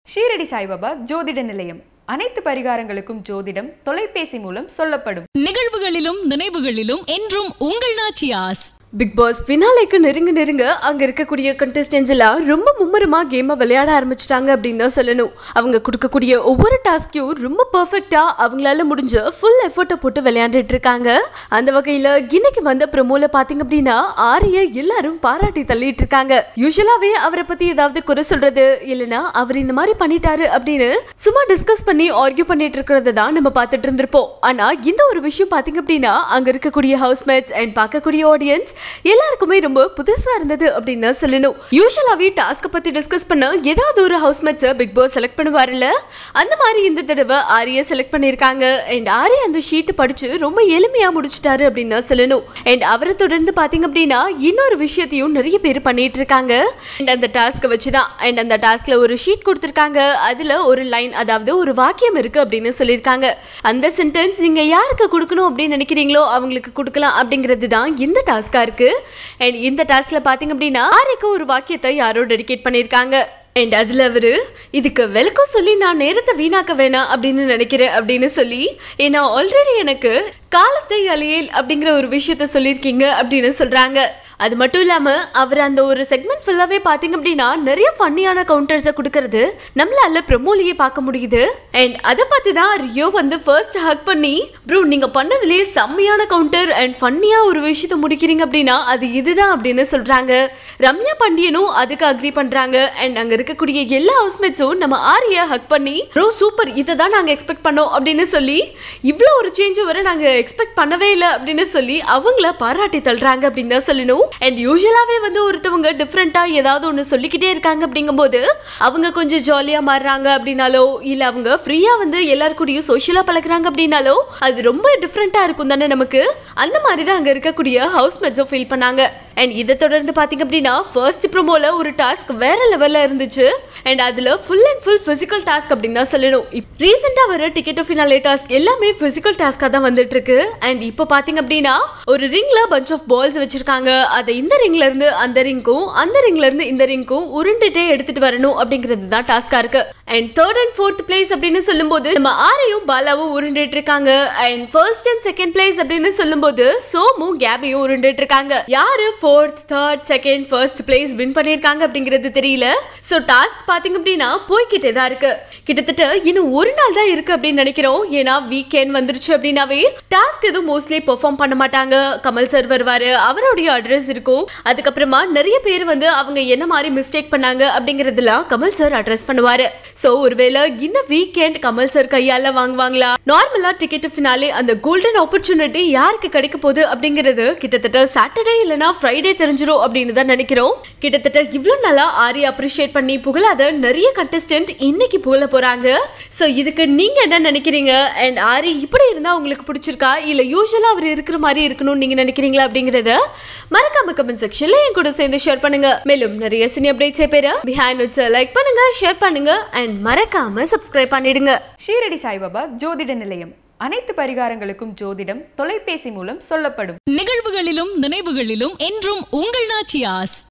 ஷீரடி சாய்பாபா ஜோதிட நிலையம் அனைத்து பரிகாரங்களுக்கும் ஜோதிடம் தொலைபேசி மூலம் சொல்லப்படும் நிகழ்வுகளிலும் நினைவுகளிலும் என்றும் உங்கள் நாச்சியாஸ் பிக் பாஸ் ஃபினாலேக்கு நெருங்க நெருங்க அங்க இருக்கக்கூடிய கண்டஸ்டன்ஸ் எல்லாம் ரொம்ப மும்முரமா கேமை விளையாட ஆரம்பிச்சிட்டாங்க அப்படின்னு தான் சொல்லணும் அவங்க கொடுக்கக்கூடிய ஒவ்வொரு டாஸ்கையும் ரொம்ப பர்ஃபெக்டா அவங்களால முடிஞ்ச ஃபுல் எஃபர்ட்டை போட்டு விளையாண்டுட்டு இருக்காங்க அந்த வகையில இன்னைக்கு வந்த ப்ரமோல பாத்தீங்க அப்படின்னா ஆரிய எல்லாரும் பாராட்டி தள்ளிட்டு இருக்காங்க யூஸ்வலாவே அவரை பத்தி ஏதாவது குறை சொல்றது இல்லைன்னா அவர் இந்த மாதிரி பண்ணிட்டாரு அப்படின்னு சும்மா டிஸ்கஸ் பண்ணி ஆர்கியூ பண்ணிட்டு இருக்கிறத தான் நம்ம பார்த்துட்டு இருந்திருப்போம் ஆனா இந்த ஒரு விஷயம் பாத்தீங்க அப்படின்னா அங்க இருக்கக்கூடிய ஹவுஸ்மேட்ஸ் அண்ட் பார்க்கக்கூடிய ஆடியன்ஸ் எல்லாருக்குமே ரொம்ப புதுசா இருந்தது அப்படின்னு தான் சொல்லணும் யூஸ்வலாவே டாஸ்க்கை பத்தி டிஸ்கஸ் பண்ண ஏதாவது ஒரு ஹவுஸ்மேட்ஸை பிக் பாஸ் செலக்ட் பண்ணுவார்ல அந்த மாதிரி இந்த தடவை ஆரியை செலக்ட் பண்ணியிருக்காங்க அண்ட் ஆரியா அந்த ஷீட் படிச்சு ரொம்ப எளிமையா முடிச்சிட்டாரு அப்படின்னு தான் சொல்லணும் அண்ட் அவரை தொடர்ந்து பாத்தீங்க அப்படின்னா இன்னொரு விஷயத்தையும் நிறைய பேர் பண்ணிட்டு இருக்காங்க அண்ட் அந்த டாஸ்க்கை வச்சு தான் அண்ட் அந்த டாஸ்க்ல ஒரு ஷீட் கொடுத்துருக்காங்க அதுல ஒரு லைன் அதாவது ஒரு வாக்கியம் இருக்கு அப்படின்னு சொல்லியிருக்காங்க அந்த சென்டென்ஸ் நீங்க யாருக்கு கொடுக்கணும் அப்படின்னு நினைக்கிறீங்களோ அவங்களுக்கு கொடுக்கலாம் அப்படிங்கிறது தான் இந்த டாஸ்கா இருக்கு அண்ட் இந்த டாஸ்க்ல பாத்தீங்க அப்படின்னா ஆரிக்கு ஒரு வாக்கியத்தை யாரோ டெடிகேட் பண்ணியிருக்காங்க அண்ட் அதில் அவர் இதுக்கு விளக்கம் சொல்லி நான் நேரத்தை வீணாக்க வேணாம் அப்படின்னு நினைக்கிறேன் அப்படின்னு சொல்லி ஏன்னா ஆல்ரெடி எனக்கு காலத்தை அலையேல் அப்படிங்கிற ஒரு விஷயத்த சொல்லியிருக்கீங்க அப்படின்னு சொல்கிறாங்க அது மட்டும் இல்லாமல் அவர் அந்த ஒரு செக்மெண்ட் ஃபுல்லாகவே பார்த்தீங்க அப்படின்னா நிறைய ஃபன்னியான கவுண்டர்ஸை கொடுக்கறது நம்மளால ப்ரமோலியே பார்க்க முடியுது அண்ட் அதை பார்த்து தான் ரியோ வந்து ஃபர்ஸ்ட் ஹக் பண்ணி ப்ரோ நீங்கள் பண்ணதுலேயே செம்மையான கவுண்டர் அண்ட் ஃபன்னியாக ஒரு விஷயத்த முடிக்கிறீங்க அப்படின்னா அது இதுதான் அப்படின்னு சொல்கிறாங்க ரம்யா பாண்டியனும் அதுக்கு அக்ரி பண்ணுறாங்க அண்ட் அங்கே இருக்கக்கூடிய எல்லா ஹவுஸ்மேட்ஸும் நம்ம ஆரியை ஹக் பண்ணி ப்ரோ சூப்பர் இதை தான் நாங்கள் எக்ஸ்பெக்ட் பண்ணோம் அப்படின்னு சொல்லி இவ்வளோ ஒரு சேஞ்ச் வர நாங்கள் எக்ஸ்பெக்ட் பண்ணவே இல்லை அப்படின்னு சொல்லி அவங்கள பாராட்டி தள்ளுறாங்க அப்படின்னு தான் சொல்லணும் அண்ட் யூஸ்வலாகவே வந்து ஒருத்தவங்க டிஃப்ரெண்ட்டாக ஏதாவது ஒன்று சொல்லிக்கிட்டே இருக்காங்க அப்படிங்கும்போது அவங்க கொஞ்சம் ஜாலியாக மாறுறாங்க அப்படின்னாலோ இல்லை அவங்க ஃப்ரீயாக வந்து எல்லார் கூடயும் சோஷியலாக பழகுறாங்க அப்படின்னாலோ அது ரொம்ப டிஃப்ரெண்ட்டாக இருக்கும் தானே நமக்கு அந்த மாதிரி தான் அங்கே இருக்கக்கூடிய ஹவுஸ்மேட்ஸும் ஃபீல் பண்ணாங்க அண்ட் இதை தொடர்ந்து பார்த்தீங்க அப்படின்னா ஃபர்ஸ்ட் ப்ரோமோல ஒரு டாஸ்க் வேற லெவலில் இருந்துச்சு அண்ட் அதில் full and full physical task அப்படின்னு தான் சொல்லணும் ரீசெண்டாக வர டிக்கெட் ஃபினாலே டாஸ்க் எல்லாமே ஃபிசிக்கல் டாஸ்க்காக தான் வந்துட்டு இருக்கு அண்ட் இப்போ பார்த்தீங்க அப்படின்னா ஒரு ரிங்ல பஞ்ச் ஆஃப் பால்ஸ் வச்சிருக்காங்க அதை இந்த ரிங்ல இருந்து அந்த ரிங்க்கும் அந்த ரிங்ல இருந்து இந்த ரிங்க்கும் உருண்டுட்டே எடுத்துட்டு வரணும் அப்படிங்கிறது தான் டாஸ்கா இருக்கு and third and fourth place அப்படின்னு சொல்லும்போது நம்ம ஆரையும் பாலாவும் உருண்டுட்டு இருக்காங்க and first and second place அப்படின்னு சொல்லும்போது சோமும் கேபியும் உருண்டுட்டு இருக்காங்க யாரு fourth third second first place win பண்ணியிருக்காங்க அப்படிங்கிறது தெரியல ஸோ டாஸ்க் பார்த்தீங்க அப்படின்னா போய்கிட்டே தான் இருக்கு கிட்டத்தட்ட இன்னும் ஒரு நாள் தான் இருக்கு அப்படின்னு நினைக்கிறோம் ஏன்னா வீக்கெண்ட் வந்துருச்சு அப்படின்னாவே டாஸ்க் எதுவும் மோஸ்ட்லி பெர்ஃபார்ம் பண்ண மாட்டாங்க கமல் சார் வருவாரு அவருடைய அட்ரஸ் இருக்கும் அதுக்கப்புறமா நிறைய பேர் வந்து அவங்க என்ன மாதிரி மிஸ்டேக் பண்ணாங்க அப்படிங்கறதுலாம் கமல் சார் அட்ரஸ் பண்ணுவாரு ஸோ ஒருவேளை இந்த வீக்கெண்ட் கமல் சார் கையால வாங்குவாங்களா நார்மலா டிக்கெட் ஃபினாலே அந்த கோல்டன் ஆப்பர்ச்சுனிட்டி யாருக்கு கிடைக்க போகுது அப்படிங்கிறது கிட்டத்தட்ட சாட்டர்டே இல்லைனா ஃப்ரைடே தெரிஞ்சிரும் அப்படின்னு தான் நினைக்கிறோம் கிட்டத்தட்ட இவ்வளோ நாளா ஆரி அப்ரிஷியேட் பண்ணி புகழாத நிறைய கண்டஸ்டன்ட் இன்னைக்கு புகழ போறாங்க ஸோ இதுக்கு நீங்க என்ன நினைக்கிறீங்க அண்ட் ஆரி இப்படி இருந்தா உங்களுக்கு பிடிச்சிருக்கா இல்ல யூஸ்வலா அவர் இருக்கிற மாதிரி இருக்கணும்னு நீங்க நினைக்கிறீங்களா அப்படிங்கறத மறக்காம கமெண்ட் செக்ஷன்ல என் கூட சேர்ந்து ஷேர் பண்ணுங்க மேலும் நிறைய சினி அப்டேட்ஸை பெற பிஹைண்ட் நோட்ஸை லைக் பண்ணுங்க ஷேர் பண்ணுங்க அண்ட் மறக்காம சப்ஸ்கிரைப் பண்ணிடுங்க ஷீரடி சாய்பாபா ஜோதிட நிலையம் அனைத்து பரிகாரங்களுக்கும் ஜோதிடம் தொலைபேசி மூலம் சொல்லப்படும் நிகழ்வுகளிலும் நினைவுகளிலும் என்றும் உங்கள் நாச்சியாஸ்